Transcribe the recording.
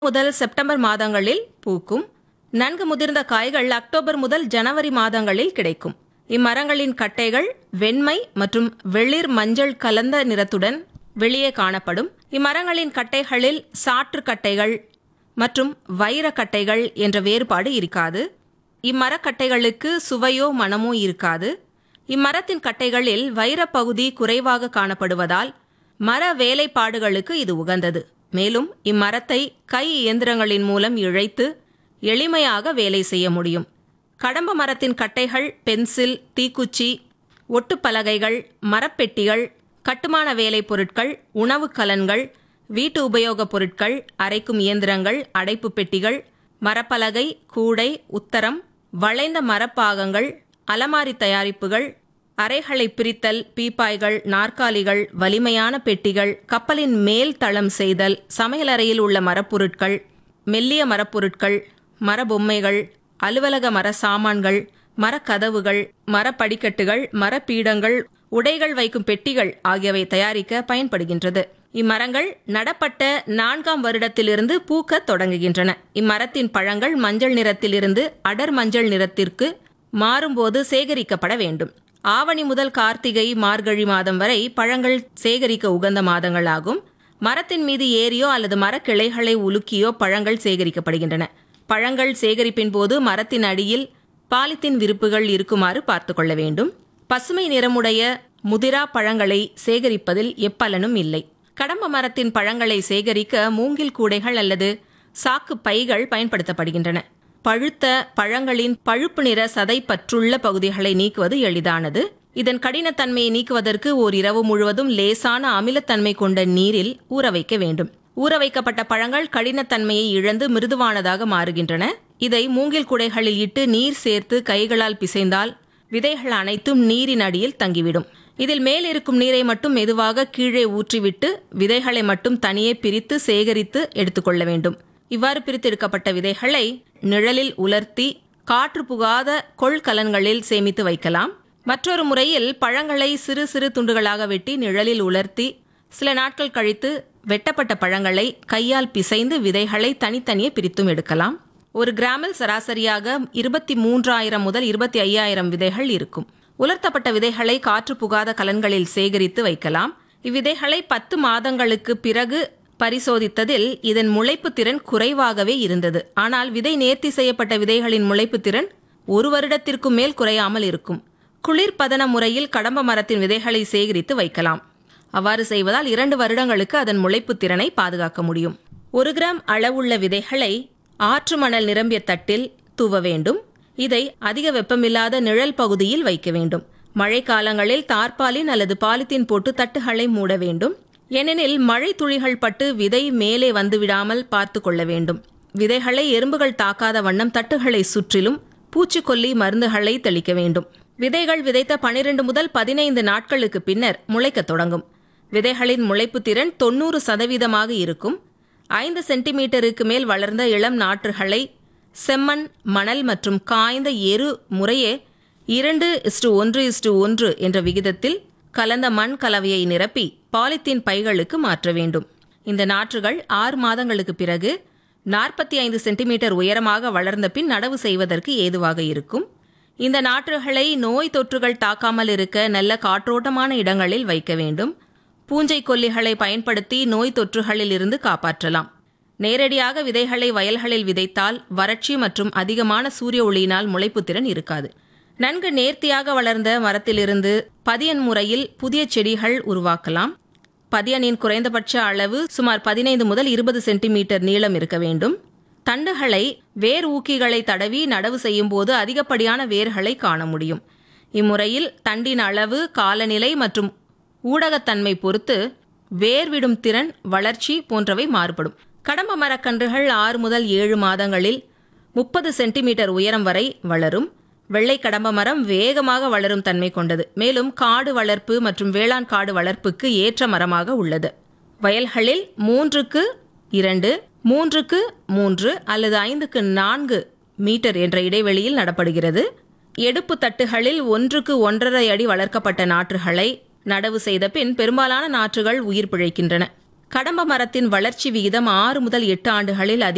முதல் செப்டம்பர் மாதங்களில் பூக்கும் நன்கு முதிர்ந்த காய்கள் அக்டோபர் முதல் ஜனவரி மாதங்களில் கிடைக்கும் இம்மரங்களின் கட்டைகள் வெண்மை மற்றும் வெளிர் மஞ்சள் கலந்த நிறத்துடன் வெளியே காணப்படும் இம்மரங்களின் கட்டைகளில் சாற்று கட்டைகள் மற்றும் வைர கட்டைகள் என்ற வேறுபாடு இருக்காது இம்மரக்கட்டைகளுக்கு சுவையோ மணமோ இருக்காது இம்மரத்தின் கட்டைகளில் வைரப்பகுதி குறைவாக காணப்படுவதால் மர வேலைப்பாடுகளுக்கு இது உகந்தது மேலும் இம்மரத்தை கை இயந்திரங்களின் மூலம் இழைத்து எளிமையாக வேலை செய்ய முடியும் கடம்ப மரத்தின் கட்டைகள் பென்சில் தீக்குச்சி ஒட்டுப்பலகைகள் மரப்பெட்டிகள் கட்டுமான வேலைப் பொருட்கள் உணவுக் கலன்கள் வீட்டு உபயோகப் பொருட்கள் அரைக்கும் இயந்திரங்கள் அடைப்பு பெட்டிகள் மரப்பலகை கூடை உத்தரம் வளைந்த மரப்பாகங்கள் அலமாரி தயாரிப்புகள் அறைகளை பிரித்தல் பீப்பாய்கள் நாற்காலிகள் வலிமையான பெட்டிகள் கப்பலின் மேல் தளம் செய்தல் சமையலறையில் உள்ள மரப்பொருட்கள் மெல்லிய மரப்பொருட்கள் மரபொம்மைகள் அலுவலக மர சாமான்கள் மரக்கதவுகள் மரப்படிக்கட்டுகள் மரப்பீடங்கள் உடைகள் வைக்கும் பெட்டிகள் ஆகியவை தயாரிக்க பயன்படுகின்றது இம்மரங்கள் நடப்பட்ட நான்காம் வருடத்திலிருந்து பூக்கத் தொடங்குகின்றன இம்மரத்தின் பழங்கள் மஞ்சள் நிறத்திலிருந்து அடர் மஞ்சள் நிறத்திற்கு மாறும்போது சேகரிக்கப்பட வேண்டும் ஆவணி முதல் கார்த்திகை மார்கழி மாதம் வரை பழங்கள் சேகரிக்க உகந்த மாதங்களாகும் மரத்தின் மீது ஏறியோ அல்லது மரக்கிளைகளை உலுக்கியோ பழங்கள் சேகரிக்கப்படுகின்றன பழங்கள் சேகரிப்பின் போது மரத்தின் அடியில் பாலித்தீன் விருப்புகள் இருக்குமாறு பார்த்து கொள்ள வேண்டும் பசுமை நிறமுடைய முதிரா பழங்களை சேகரிப்பதில் எப்பலனும் இல்லை கடம்ப மரத்தின் பழங்களை சேகரிக்க மூங்கில் கூடைகள் அல்லது சாக்கு பைகள் பயன்படுத்தப்படுகின்றன பழுத்த பழங்களின் பழுப்பு நிற சதை பற்றுள்ள பகுதிகளை நீக்குவது எளிதானது இதன் கடினத்தன்மையை நீக்குவதற்கு ஓர் இரவு முழுவதும் லேசான அமிலத்தன்மை கொண்ட நீரில் ஊற வைக்க வேண்டும் ஊற வைக்கப்பட்ட பழங்கள் கடினத்தன்மையை இழந்து மிருதுவானதாக மாறுகின்றன இதை மூங்கில் குடைகளில் இட்டு நீர் சேர்த்து கைகளால் பிசைந்தால் விதைகள் அனைத்தும் நீரின் அடியில் தங்கிவிடும் இதில் மேல் இருக்கும் நீரை மட்டும் மெதுவாக கீழே ஊற்றிவிட்டு விதைகளை மட்டும் தனியே பிரித்து சேகரித்து எடுத்துக்கொள்ள வேண்டும் இவ்வாறு பிரித்தெடுக்கப்பட்ட விதைகளை நிழலில் உலர்த்தி காற்று புகாத கொள்கலன்களில் சேமித்து வைக்கலாம் மற்றொரு முறையில் பழங்களை சிறு சிறு துண்டுகளாக வெட்டி நிழலில் உலர்த்தி சில நாட்கள் கழித்து வெட்டப்பட்ட பழங்களை கையால் பிசைந்து விதைகளை தனித்தனியே பிரித்தும் எடுக்கலாம் ஒரு கிராமில் சராசரியாக இருபத்தி மூன்றாயிரம் முதல் இருபத்தி ஐயாயிரம் விதைகள் இருக்கும் உலர்த்தப்பட்ட விதைகளை காற்று புகாத கலன்களில் சேகரித்து வைக்கலாம் இவ்விதைகளை பத்து மாதங்களுக்கு பிறகு பரிசோதித்ததில் இதன் முளைப்பு திறன் குறைவாகவே இருந்தது ஆனால் விதை நேர்த்தி செய்யப்பட்ட விதைகளின் முளைப்பு திறன் ஒரு வருடத்திற்கும் மேல் குறையாமல் இருக்கும் குளிர்பதன முறையில் கடம்ப மரத்தின் விதைகளை சேகரித்து வைக்கலாம் அவ்வாறு செய்வதால் இரண்டு வருடங்களுக்கு அதன் முளைப்பு திறனை பாதுகாக்க முடியும் ஒரு கிராம் அளவுள்ள விதைகளை ஆற்று மணல் நிரம்பிய தட்டில் தூவ வேண்டும் இதை அதிக வெப்பமில்லாத நிழல் பகுதியில் வைக்க வேண்டும் மழை காலங்களில் தார்பாலின் அல்லது பாலித்தீன் போட்டு தட்டுகளை மூட வேண்டும் ஏனெனில் மழை துளிகள் பட்டு விதை மேலே வந்துவிடாமல் பார்த்து கொள்ள வேண்டும் விதைகளை எறும்புகள் தாக்காத வண்ணம் தட்டுகளை சுற்றிலும் பூச்சிக்கொல்லி மருந்துகளை தெளிக்க வேண்டும் விதைகள் விதைத்த பனிரெண்டு முதல் பதினைந்து நாட்களுக்கு பின்னர் முளைக்கத் தொடங்கும் விதைகளின் முளைப்பு திறன் தொண்ணூறு சதவீதமாக இருக்கும் ஐந்து சென்டிமீட்டருக்கு மேல் வளர்ந்த இளம் நாற்றுகளை செம்மண் மணல் மற்றும் காய்ந்த எரு முறையே இரண்டு இஸ்டு ஒன்று இஸ்டு ஒன்று என்ற விகிதத்தில் கலந்த மண் கலவையை நிரப்பி பாலித்தீன் பைகளுக்கு மாற்ற வேண்டும் இந்த நாற்றுகள் ஆறு மாதங்களுக்கு பிறகு நாற்பத்தி ஐந்து சென்டிமீட்டர் உயரமாக வளர்ந்த பின் நடவு செய்வதற்கு ஏதுவாக இருக்கும் இந்த நாற்றுகளை நோய் தொற்றுகள் தாக்காமல் இருக்க நல்ல காற்றோட்டமான இடங்களில் வைக்க வேண்டும் பூஞ்சை கொல்லிகளை பயன்படுத்தி நோய் தொற்றுகளில் இருந்து காப்பாற்றலாம் நேரடியாக விதைகளை வயல்களில் விதைத்தால் வறட்சி மற்றும் அதிகமான சூரிய ஒளியினால் முளைப்பு திறன் இருக்காது நன்கு நேர்த்தியாக வளர்ந்த மரத்திலிருந்து பதியன் முறையில் புதிய செடிகள் உருவாக்கலாம் பதியனின் குறைந்தபட்ச அளவு சுமார் பதினைந்து முதல் இருபது சென்டிமீட்டர் நீளம் இருக்க வேண்டும் தண்டுகளை வேர் ஊக்கிகளை தடவி நடவு செய்யும் போது அதிகப்படியான வேர்களை காண முடியும் இம்முறையில் தண்டின் அளவு காலநிலை மற்றும் ஊடகத்தன்மை பொறுத்து வேர்விடும் திறன் வளர்ச்சி போன்றவை மாறுபடும் கடம்ப மரக்கன்றுகள் ஆறு முதல் ஏழு மாதங்களில் முப்பது சென்டிமீட்டர் உயரம் வரை வளரும் வெள்ளை கடம்ப மரம் வேகமாக வளரும் தன்மை கொண்டது மேலும் காடு வளர்ப்பு மற்றும் வேளாண் காடு வளர்ப்புக்கு ஏற்ற மரமாக உள்ளது வயல்களில் மூன்றுக்கு இரண்டு மூன்றுக்கு மூன்று அல்லது ஐந்துக்கு நான்கு மீட்டர் என்ற இடைவெளியில் நடப்படுகிறது எடுப்பு தட்டுகளில் ஒன்றுக்கு ஒன்றரை அடி வளர்க்கப்பட்ட நாற்றுகளை நடவு செய்த பின் பெரும்பாலான நாற்றுகள் உயிர் பிழைக்கின்றன கடம்ப மரத்தின் வளர்ச்சி விகிதம் ஆறு முதல் எட்டு ஆண்டுகளில் அதிக